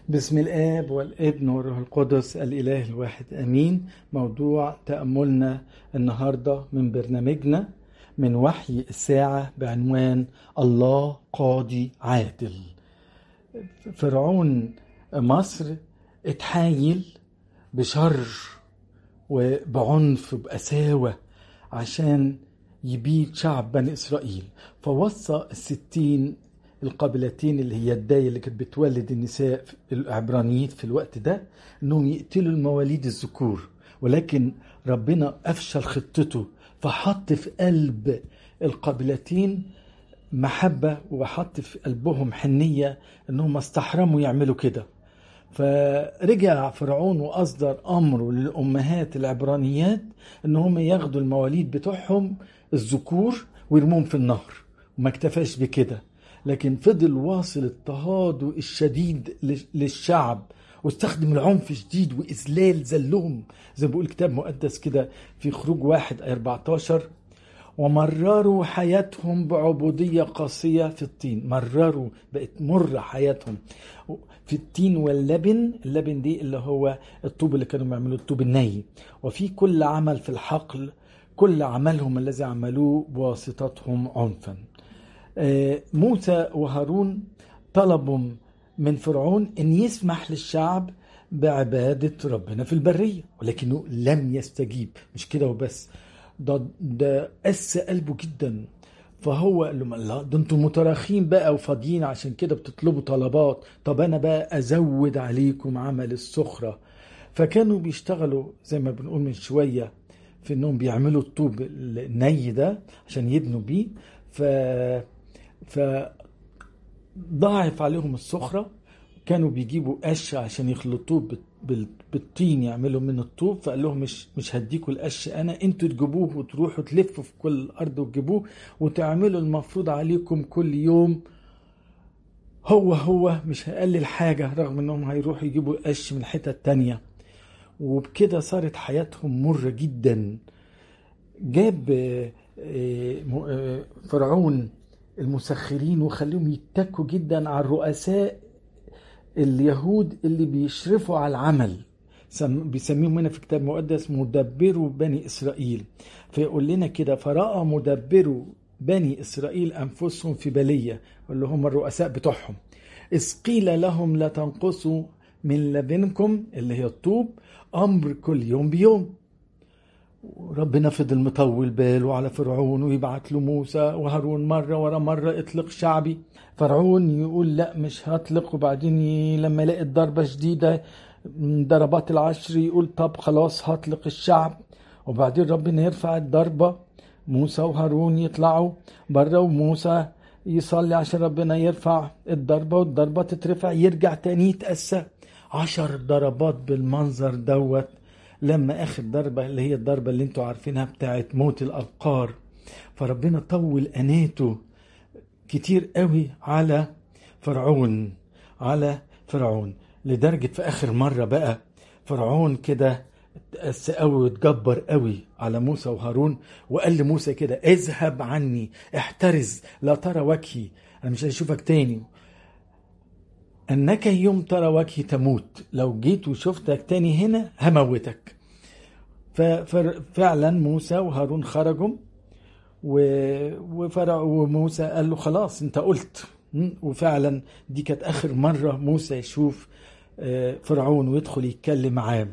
بسم الآب والابن والروح القدس الإله الواحد أمين موضوع تأملنا النهاردة من برنامجنا من وحي الساعة بعنوان الله قاضي عادل فرعون مصر اتحايل بشر وبعنف وبقساوة عشان يبيد شعب بني إسرائيل فوصى الستين القبيلتين اللي هي الداية اللي كانت بتولد النساء العبرانيين في الوقت ده انهم يقتلوا المواليد الذكور ولكن ربنا افشل خطته فحط في قلب القبيلتين محبة وحط في قلبهم حنية انهم استحرموا يعملوا كده فرجع فرعون واصدر امره للامهات العبرانيات ان هم ياخدوا المواليد بتوعهم الذكور ويرموهم في النهر وما اكتفاش بكده لكن فضل واصل اضطهاد الشديد للشعب واستخدم العنف شديد واذلال ذلهم زي ما بيقول كتاب مقدس كده في خروج واحد 14 ومرروا حياتهم بعبودية قاسية في الطين مرروا بقت مر حياتهم في التين واللبن اللبن دي اللي هو الطوب اللي كانوا بيعملوه الطوب الني وفي كل عمل في الحقل كل عملهم الذي عملوه بواسطتهم عنفا موسى وهارون طلبوا من فرعون ان يسمح للشعب بعبادة ربنا في البرية ولكنه لم يستجيب مش كده وبس ده ده قس قلبه جدا فهو قال لهم الله ده انتم متراخين بقى وفاضيين عشان كده بتطلبوا طلبات طب انا بقى ازود عليكم عمل السخرة فكانوا بيشتغلوا زي ما بنقول من شوية في انهم بيعملوا الطوب الني ده عشان يبنوا بيه ف فضاعف عليهم السخرة كانوا بيجيبوا قش عشان يخلطوه بالطين يعملوا من الطوب فقال لهم مش مش هديكوا القش انا انتوا تجيبوه وتروحوا تلفوا في كل الارض وتجيبوه وتعملوا المفروض عليكم كل يوم هو هو مش هقلل حاجة رغم انهم هيروحوا يجيبوا قش من حتة تانية وبكده صارت حياتهم مرة جدا جاب فرعون المسخرين وخليهم يتكوا جدا على الرؤساء اليهود اللي بيشرفوا على العمل بيسميهم هنا في كتاب مقدس مدبروا بني اسرائيل فيقول لنا كده فراى مدبروا بني اسرائيل انفسهم في بليه اللي هم الرؤساء بتوعهم اذ قيل لهم لا تنقصوا من لبنكم اللي هي الطوب امر كل يوم بيوم ربنا فضل مطول باله على فرعون ويبعت له موسى وهارون مرة ورا مرة اطلق شعبي فرعون يقول لا مش هطلق وبعدين لما يلاقي الضربة شديدة ضربات العشر يقول طب خلاص هطلق الشعب وبعدين ربنا يرفع الضربة موسى وهارون يطلعوا بره وموسى يصلي عشان ربنا يرفع الضربة والضربة تترفع يرجع تاني يتأسى عشر ضربات بالمنظر دوت لما اخر ضربه اللي هي الضربه اللي انتوا عارفينها بتاعت موت الابقار فربنا طول اناته كتير قوي على فرعون على فرعون لدرجه في اخر مره بقى فرعون كده اتأس قوي واتجبر قوي على موسى وهارون وقال لموسى كده اذهب عني احترز لا ترى وجهي انا مش هشوفك تاني انك يوم ترى وجهي تموت لو جيت وشفتك تاني هنا هموتك ففعلا موسى وهارون خرجوا وفرع وموسى قال له خلاص انت قلت وفعلا دي كانت اخر مره موسى يشوف فرعون ويدخل يتكلم معاه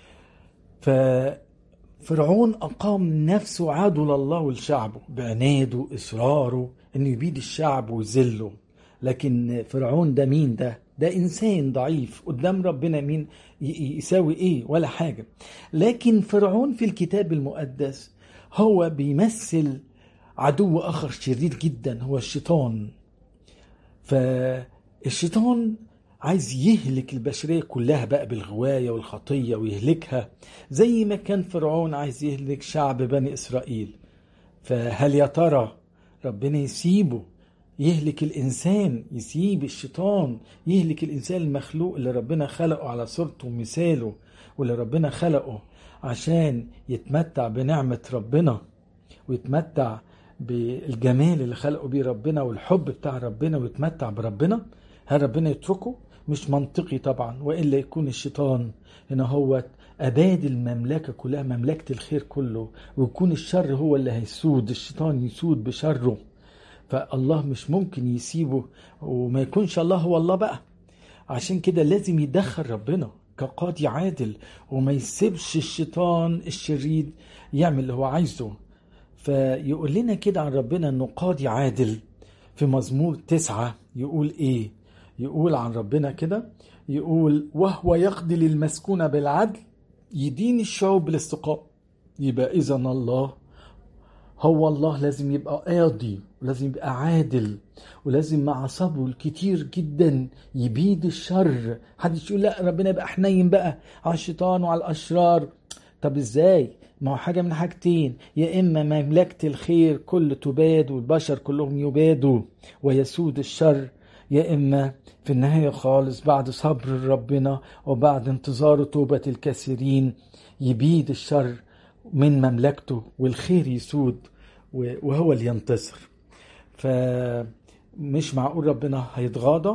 ففرعون اقام نفسه عدو لله ولشعبه بعناده اصراره انه يبيد الشعب ويذله لكن فرعون ده مين ده ده انسان ضعيف قدام ربنا مين يساوي ايه ولا حاجه لكن فرعون في الكتاب المقدس هو بيمثل عدو اخر شرير جدا هو الشيطان فالشيطان عايز يهلك البشريه كلها بقى بالغوايه والخطيه ويهلكها زي ما كان فرعون عايز يهلك شعب بني اسرائيل فهل يا ترى ربنا يسيبه يهلك الإنسان يسيب الشيطان يهلك الإنسان المخلوق اللي ربنا خلقه على صورته ومثاله واللي ربنا خلقه عشان يتمتع بنعمة ربنا ويتمتع بالجمال اللي خلقه بيه ربنا والحب بتاع ربنا ويتمتع بربنا هل ربنا يتركه مش منطقي طبعا وإلا يكون الشيطان هنا هو أباد المملكة كلها مملكة الخير كله ويكون الشر هو اللي هيسود الشيطان يسود بشره فالله مش ممكن يسيبه وما يكونش الله هو الله بقى عشان كده لازم يدخل ربنا كقاضي عادل وما يسيبش الشيطان الشرير يعمل اللي هو عايزه فيقول لنا كده عن ربنا انه قاضي عادل في مزمور تسعة يقول ايه يقول عن ربنا كده يقول وهو يقضي للمسكون بالعدل يدين الشعوب بالاستقامة يبقى اذا الله هو الله لازم يبقى قاضي ولازم يبقى عادل ولازم مع صبره الكتير جدا يبيد الشر حدش يقول لا ربنا يبقى حنين بقى على الشيطان وعلى الاشرار طب ازاي ما هو حاجة من حاجتين يا إما مملكة الخير كل تباد والبشر كلهم يبادوا ويسود الشر يا إما في النهاية خالص بعد صبر ربنا وبعد انتظار توبة الكثيرين يبيد الشر من مملكته والخير يسود وهو اللي ينتصر فمش معقول ربنا هيتغاضى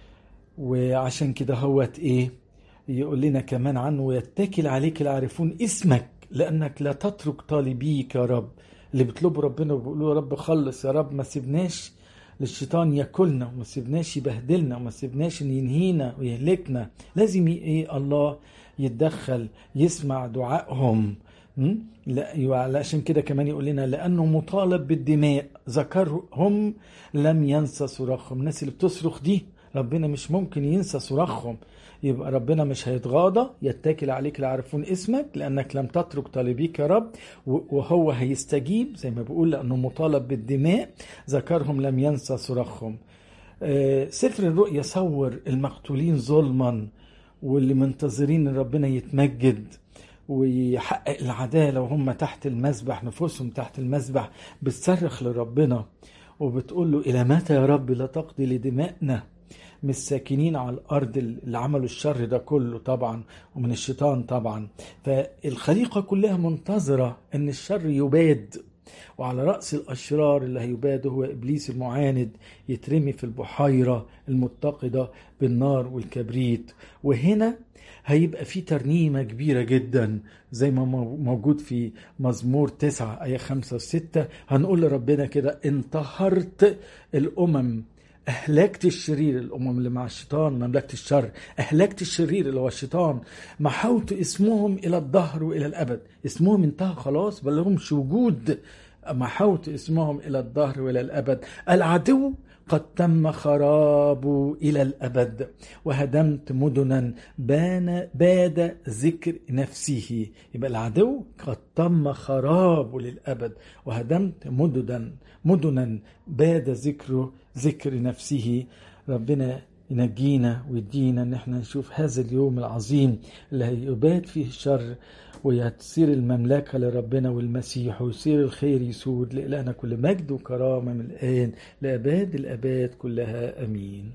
وعشان كده هوت ايه يقول لنا كمان عنه ويتكل عليك العارفون اسمك لانك لا تترك طالبيك يا رب اللي بيطلبوا ربنا وبيقولوا يا رب خلص يا رب ما سيبناش للشيطان ياكلنا وما سيبناش يبهدلنا وما سيبناش ان ينهينا ويهلكنا لازم ايه الله يتدخل يسمع دعائهم لا علشان كده كمان يقول لنا لانه مطالب بالدماء ذكرهم لم ينسى صراخهم الناس اللي بتصرخ دي ربنا مش ممكن ينسى صراخهم يبقى ربنا مش هيتغاضى يتكل عليك لعرفون اسمك لانك لم تترك طالبيك يا رب وهو هيستجيب زي ما بيقول لانه مطالب بالدماء ذكرهم لم ينسى صراخهم سفر الرؤيا صور المقتولين ظلما واللي منتظرين ان ربنا يتمجد ويحقق العدالة وهم تحت المسبح نفوسهم تحت المسبح بتصرخ لربنا وبتقول له إلى متى يا رب لا تقضي لدمائنا من الساكنين على الأرض اللي عملوا الشر ده كله طبعا ومن الشيطان طبعا فالخليقة كلها منتظرة أن الشر يباد وعلى رأس الأشرار اللي هيباد هو إبليس المعاند يترمي في البحيرة المتقدة بالنار والكبريت وهنا هيبقى في ترنيمة كبيرة جدا زي ما موجود في مزمور تسعة آية خمسة وستة هنقول لربنا كده انتهرت الأمم أهلكت الشرير الأمم اللي مع الشيطان مملكة الشر أهلكت الشرير اللي هو الشيطان محوت اسمهم إلى الدهر وإلى الأبد اسمهم انتهى خلاص بل لهمش وجود محوت اسمهم إلى الدهر وإلى الأبد العدو قد تم خراب إلى الأبد وهدمت مدنا بان باد ذكر نفسه يبقى العدو قد تم خراب للأبد وهدمت مدنا مدنا باد ذكره ذكر نفسه ربنا ينجينا ويدينا ان احنا نشوف هذا اليوم العظيم اللي هيباد فيه الشر ويصير المملكة لربنا والمسيح ويصير الخير يسود لإلهنا كل مجد وكرامة من الآن لأباد الأباد كلها أمين